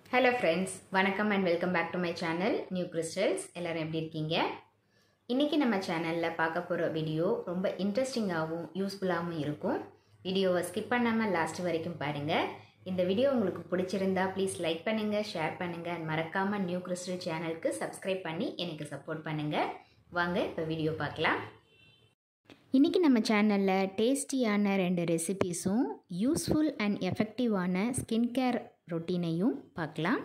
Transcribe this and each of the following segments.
hello friends வணக்கம் and welcome back to my channel new crystals எல்லோரும் எப்படி இருக்கீங்க இன்றைக்கி நம்ம சேனலில் பார்க்க போகிற வீடியோ ரொம்ப இன்ட்ரெஸ்டிங்காகவும் யூஸ்ஃபுல்லாகவும் இருக்கும் வீடியோவை ஸ்கிப் பண்ணாமல் லாஸ்ட் வரைக்கும் பாருங்கள் இந்த வீடியோ உங்களுக்கு பிடிச்சிருந்தா ப்ளீஸ் லைக் பண்ணுங்கள் ஷேர் பண்ணுங்கள் அண்ட் மறக்காமல் நியூ கிறிஸ்டல் சேனலுக்கு சப்ஸ்கிரைப் பண்ணி எனக்கு சப்போர்ட் பண்ணுங்கள் வாங்க இப்போ வீடியோ பார்க்கலாம் இன்றைக்கி நம்ம சேனலில் டேஸ்டியான ரெண்டு ரெசிபீஸும் யூஸ்ஃபுல் அண்ட் எஃபெக்டிவான ஸ்கின் கேர் ரொட்டீனையும் பார்க்கலாம்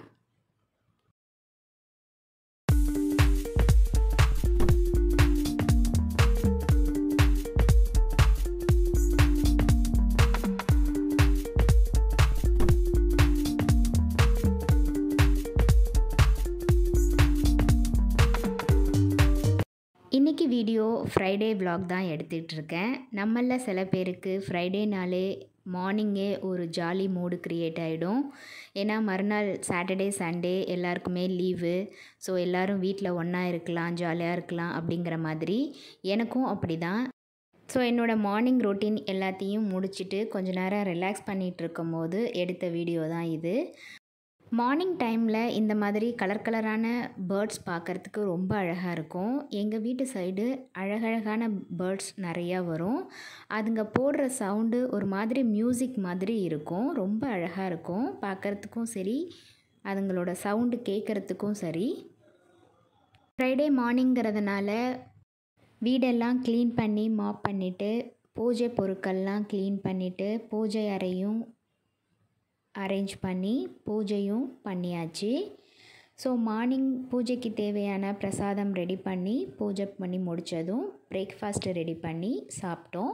இன்றைக்கி வீடியோ ஃப்ரைடே vlog தான் எடுத்துகிட்டு இருக்கேன் நம்மளில் சில பேருக்கு ஃப்ரைடேனாலே மார்னிங்கே ஒரு ஜாலி மூடு க்ரியேட் ஆகிடும் ஏன்னா மறுநாள் சாட்டர்டே சண்டே எல்லாருக்குமே லீவு ஸோ எல்லோரும் வீட்டில் ஒன்றா இருக்கலாம் ஜாலியாக இருக்கலாம் அப்படிங்கிற மாதிரி எனக்கும் அப்படி தான் ஸோ என்னோடய மார்னிங் ரொட்டீன் எல்லாத்தையும் முடிச்சுட்டு கொஞ்ச நேரம் ரிலாக்ஸ் பண்ணிகிட்டு இருக்கும்போது எடுத்த வீடியோ தான் இது மார்னிங் டைமில் இந்த மாதிரி கலர் கலரான பேர்ட்ஸ் பார்க்குறதுக்கு ரொம்ப அழகாக இருக்கும் எங்கள் வீட்டு சைடு அழகழகான பேர்ட்ஸ் நிறையா வரும் அதுங்க போடுற சவுண்டு ஒரு மாதிரி மியூசிக் மாதிரி இருக்கும் ரொம்ப அழகாக இருக்கும் பார்க்குறதுக்கும் சரி அதுங்களோட சவுண்டு கேட்குறதுக்கும் சரி ஃப்ரைடே மார்னிங்கிறதுனால வீடெல்லாம் க்ளீன் பண்ணி மாப் பண்ணிவிட்டு பூஜை பொருட்கள்லாம் க்ளீன் பண்ணிவிட்டு பூஜை அறையும் அரேஞ்ச் பண்ணி பூஜையும் பண்ணியாச்சு ஸோ மார்னிங் பூஜைக்கு தேவையான பிரசாதம் ரெடி பண்ணி பூஜை பண்ணி முடித்ததும் பிரேக்ஃபாஸ்ட் ரெடி பண்ணி சாப்பிட்டோம்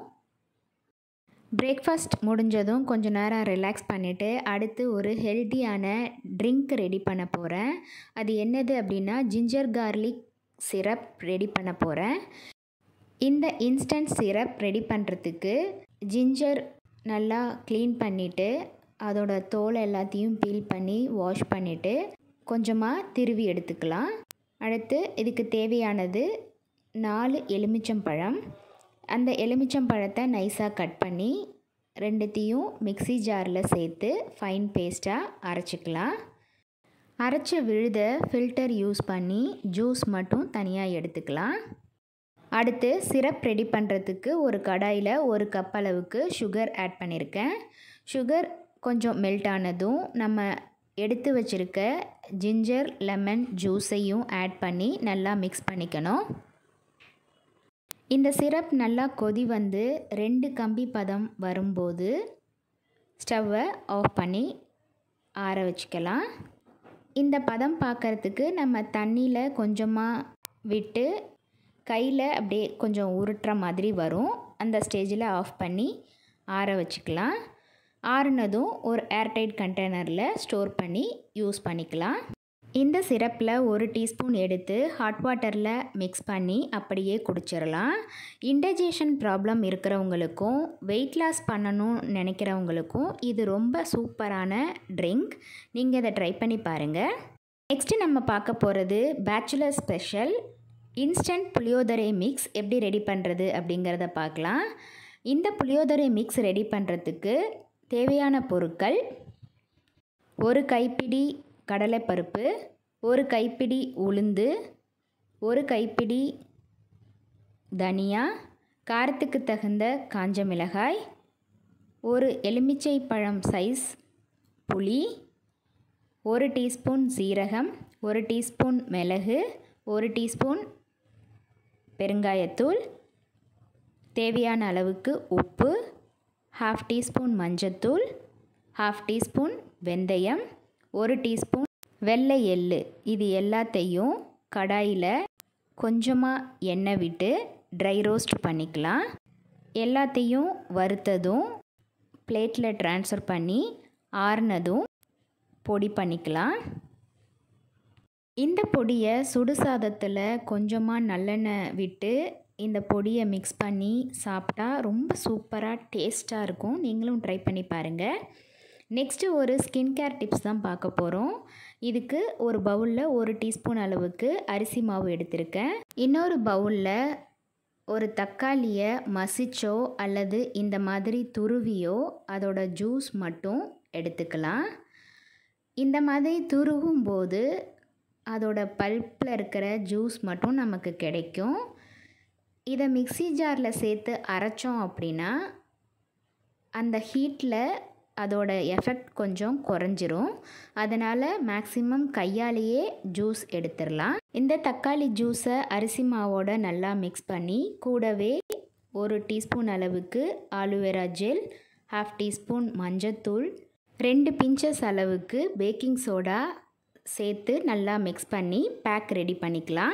பிரேக்ஃபாஸ்ட் முடிஞ்சதும் கொஞ்ச நேரம் ரிலாக்ஸ் பண்ணிவிட்டு அடுத்து ஒரு ஹெல்த்தியான ட்ரிங்க் ரெடி பண்ண போகிறேன் அது என்னது அப்படின்னா ஜிஞ்சர் கார்லிக் சிரப் ரெடி பண்ண போகிறேன் இந்த இன்ஸ்டன்ட் சிரப் ரெடி பண்ணுறதுக்கு ஜிஞ்சர் நல்லா க்ளீன் பண்ணிவிட்டு அதோட தோல் எல்லாத்தையும் பீல் பண்ணி வாஷ் பண்ணிவிட்டு கொஞ்சமாக திருவி எடுத்துக்கலாம் அடுத்து இதுக்கு தேவையானது நாலு எலுமிச்சம்பழம் அந்த எலுமிச்சம்பழத்தை நைஸாக கட் பண்ணி ரெண்டுத்தையும் மிக்சி ஜாரில் சேர்த்து ஃபைன் பேஸ்ட்டாக அரைச்சிக்கலாம் அரைச்ச விழுத ஃபில்டர் யூஸ் பண்ணி ஜூஸ் மட்டும் தனியாக எடுத்துக்கலாம் அடுத்து சிரப் ரெடி பண்ணுறதுக்கு ஒரு கடாயில் ஒரு கப் அளவுக்கு சுகர் ஆட் பண்ணியிருக்கேன் சுகர் கொஞ்சம் மெல்ட் ஆனதும் நம்ம எடுத்து வச்சுருக்க ஜிஞ்சர் லெமன் ஜூஸையும் ஆட் பண்ணி நல்லா மிக்ஸ் பண்ணிக்கணும் இந்த சிரப் நல்லா கொதி வந்து ரெண்டு கம்பி பதம் வரும்போது ஸ்டவ்வை ஆஃப் பண்ணி ஆற வச்சுக்கலாம் இந்த பதம் பார்க்குறதுக்கு நம்ம தண்ணியில் கொஞ்சமாக விட்டு கையில் அப்படியே கொஞ்சம் உருட்டுற மாதிரி வரும் அந்த ஸ்டேஜில் ஆஃப் பண்ணி ஆற வச்சுக்கலாம் ஆறுனதும் ஒரு ஏர்டைட் கண்டெய்னரில் ஸ்டோர் பண்ணி யூஸ் பண்ணிக்கலாம் இந்த சிரப்பில் ஒரு டீஸ்பூன் எடுத்து ஹாட் வாட்டரில் மிக்ஸ் பண்ணி அப்படியே குடிச்சிடலாம் இன்டைஜஷன் ப்ராப்ளம் இருக்கிறவங்களுக்கும் வெயிட் லாஸ் பண்ணணும்னு நினைக்கிறவங்களுக்கும் இது ரொம்ப சூப்பரான ட்ரிங்க் நீங்கள் இதை ட்ரை பண்ணி பாருங்கள் நெக்ஸ்ட்டு நம்ம பார்க்க போகிறது bachelor special instant puliyodarai mix எப்படி ரெடி பண்ணுறது அப்படிங்கிறத பார்க்கலாம் இந்த புளியோதரை மிக்ஸ் ரெடி பண்ணுறதுக்கு தேவையான பொருட்கள் ஒரு கைப்பிடி கடலைப்பருப்பு ஒரு கைப்பிடி உளுந்து ஒரு கைப்பிடி தனியா காரத்துக்கு தகுந்த காஞ்ச மிளகாய் ஒரு எலுமிச்சை பழம் சைஸ் புளி ஒரு டீஸ்பூன் சீரகம் ஒரு டீஸ்பூன் மிளகு ஒரு டீஸ்பூன் பெருங்காயத்தூள் தேவையான அளவுக்கு உப்பு ஹாஃப் டீஸ்பூன் மஞ்சத்தூள் ஹாஃப் டீஸ்பூன் வெந்தயம் ஒரு டீஸ்பூன் வெள்ளை எள்ளு இது எல்லாத்தையும் கடாயில் கொஞ்சமாக எண்ணெய் விட்டு ட்ரை ரோஸ்ட் பண்ணிக்கலாம் எல்லாத்தையும் வறுத்ததும் பிளேட்டில் ட்ரான்ஸ்ஃபர் பண்ணி ஆறுனதும் பொடி பண்ணிக்கலாம் இந்த பொடியை சுடு சாதத்தில் கொஞ்சமாக நல்லெண்ணெய் விட்டு இந்த பொடியை மிக்ஸ் பண்ணி சாப்பிட்டா ரொம்ப சூப்பராக டேஸ்ட்டாக இருக்கும் நீங்களும் ட்ரை பண்ணி பாருங்கள் நெக்ஸ்ட்டு ஒரு ஸ்கின் கேர் டிப்ஸ் தான் பார்க்க போகிறோம் இதுக்கு ஒரு பவுலில் ஒரு டீஸ்பூன் அளவுக்கு அரிசி மாவு எடுத்திருக்கேன் இன்னொரு பவுலில் ஒரு தக்காளியை மசிச்சோ அல்லது இந்த மாதிரி துருவியோ அதோட ஜூஸ் மட்டும் எடுத்துக்கலாம் இந்த மாதிரி துருவும் போது அதோட பல்ப்பில் இருக்கிற ஜூஸ் மட்டும் நமக்கு கிடைக்கும் இதை மிக்சி ஜாரில் சேர்த்து அரைச்சோம் அப்படின்னா அந்த ஹீட்டில் அதோட எஃபெக்ட் கொஞ்சம் குறைஞ்சிரும் அதனால் மேக்ஸிமம் கையாலேயே ஜூஸ் எடுத்துடலாம் இந்த தக்காளி ஜூஸை அரிசி மாவோட நல்லா மிக்ஸ் பண்ணி கூடவே ஒரு டீஸ்பூன் அளவுக்கு ஆலுவேரா ஜெல் ஹாஃப் டீஸ்பூன் மஞ்சத்தூள் ரெண்டு பிஞ்சஸ் அளவுக்கு பேக்கிங் சோடா சேர்த்து நல்லா மிக்ஸ் பண்ணி பேக் ரெடி பண்ணிக்கலாம்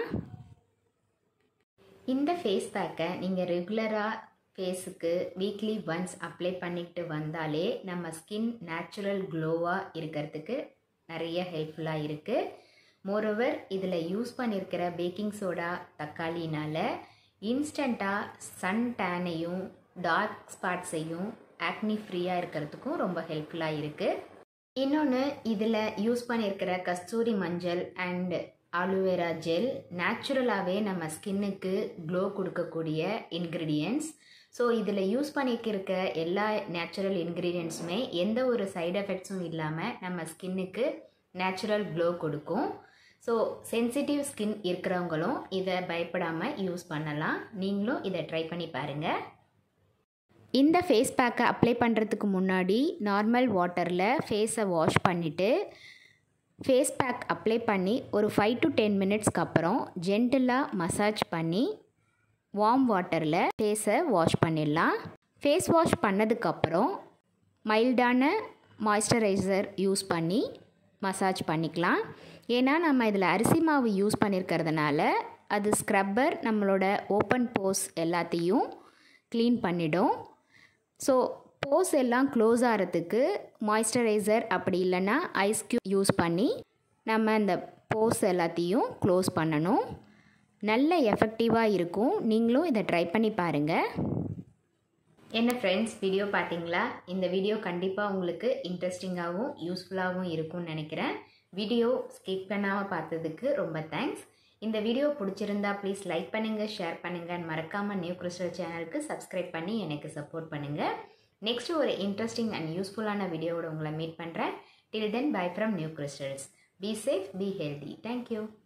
இந்த ஃபேஸ் பேக்கை நீங்கள் ரெகுலராக ஃபேஸுக்கு வீக்லி ஒன்ஸ் அப்ளை பண்ணிக்கிட்டு வந்தாலே நம்ம ஸ்கின் நேச்சுரல் க்ளோவாக இருக்கிறதுக்கு நிறைய ஹெல்ப்ஃபுல்லாக இருக்குது மோரோவர் இதில் யூஸ் பண்ணியிருக்கிற பேக்கிங் சோடா தக்காளினால் இன்ஸ்டண்ட்டாக சன் டேனையும் டார்க் ஸ்பாட்ஸையும் ஆக்னி ஃப்ரீயாக இருக்கிறதுக்கும் ரொம்ப ஹெல்ப்ஃபுல்லாக இருக்குது இன்னொன்று இதில் யூஸ் பண்ணியிருக்கிற கஸ்தூரி மஞ்சள் அண்ட் ஆலுவேரா ஜெல் நேச்சுரலாகவே நம்ம ஸ்கின்னுக்கு க்ளோ கொடுக்கக்கூடிய இன்க்ரீடியன்ட்ஸ் ஸோ இதில் யூஸ் பண்ணிக்கிருக்க எல்லா நேச்சுரல் இன்க்ரீடியன்ட்ஸுமே எந்த ஒரு சைடு எஃபெக்ட்ஸும் இல்லாமல் நம்ம ஸ்கின்னுக்கு நேச்சுரல் க்ளோ கொடுக்கும் ஸோ சென்சிட்டிவ் ஸ்கின் இருக்கிறவங்களும் இதை பயப்படாமல் யூஸ் பண்ணலாம் நீங்களும் இதை ட்ரை பண்ணி பாருங்கள் இந்த ஃபேஸ் பேக்கை அப்ளை பண்ணுறதுக்கு முன்னாடி நார்மல் வாட்டரில் ஃபேஸை வாஷ் பண்ணிவிட்டு ஃபேஸ் பேக் அப்ளை பண்ணி ஒரு ஃபைவ் டு டென் மினிட்ஸ்க்கு அப்புறம் ஜென்டிலாக மசாஜ் பண்ணி வார்ம் வாட்டரில் ஃபேஸை வாஷ் பண்ணிடலாம் ஃபேஸ் வாஷ் பண்ணதுக்கப்புறம் மைல்டான மாய்ஸ்சரைசர் யூஸ் பண்ணி மசாஜ் பண்ணிக்கலாம் ஏன்னா நம்ம இதில் அரிசி மாவு யூஸ் பண்ணியிருக்கிறதுனால அது ஸ்க்ரப்பர் நம்மளோட ஓப்பன் போஸ் எல்லாத்தையும் க்ளீன் பண்ணிடும் ஸோ போஸ் எல்லாம் க்ளோஸ் ஆகிறதுக்கு மாய்ஸ்சரைசர் அப்படி இல்லைன்னா ஐஸ் க்யூப் யூஸ் பண்ணி நம்ம இந்த போஸ் எல்லாத்தையும் க்ளோஸ் பண்ணணும் நல்ல எஃபெக்டிவாக இருக்கும் நீங்களும் இதை ட்ரை பண்ணி பாருங்கள் என்ன ஃப்ரெண்ட்ஸ் வீடியோ பார்த்தீங்களா இந்த வீடியோ கண்டிப்பாக உங்களுக்கு இன்ட்ரெஸ்டிங்காகவும் யூஸ்ஃபுல்லாகவும் இருக்கும்னு நினைக்கிறேன் வீடியோ ஸ்கிப் பண்ணாமல் பார்த்ததுக்கு ரொம்ப தேங்க்ஸ் இந்த வீடியோ பிடிச்சிருந்தா ப்ளீஸ் லைக் பண்ணுங்கள் ஷேர் பண்ணுங்கள் மறக்காமல் நியூ கிறிஸ்டல் சேனலுக்கு சப்ஸ்கிரைப் பண்ணி எனக்கு சப்போர்ட் பண்ணுங்கள் நெக்ஸ்ட் ஒரு இன்ட்ரெஸ்டிங் அண்ட் யூஸ்ஃபுல்லான வீடியோவோட உங்களை மீட் பண்ணுறேன் till then bye from new crystals be safe be healthy thank you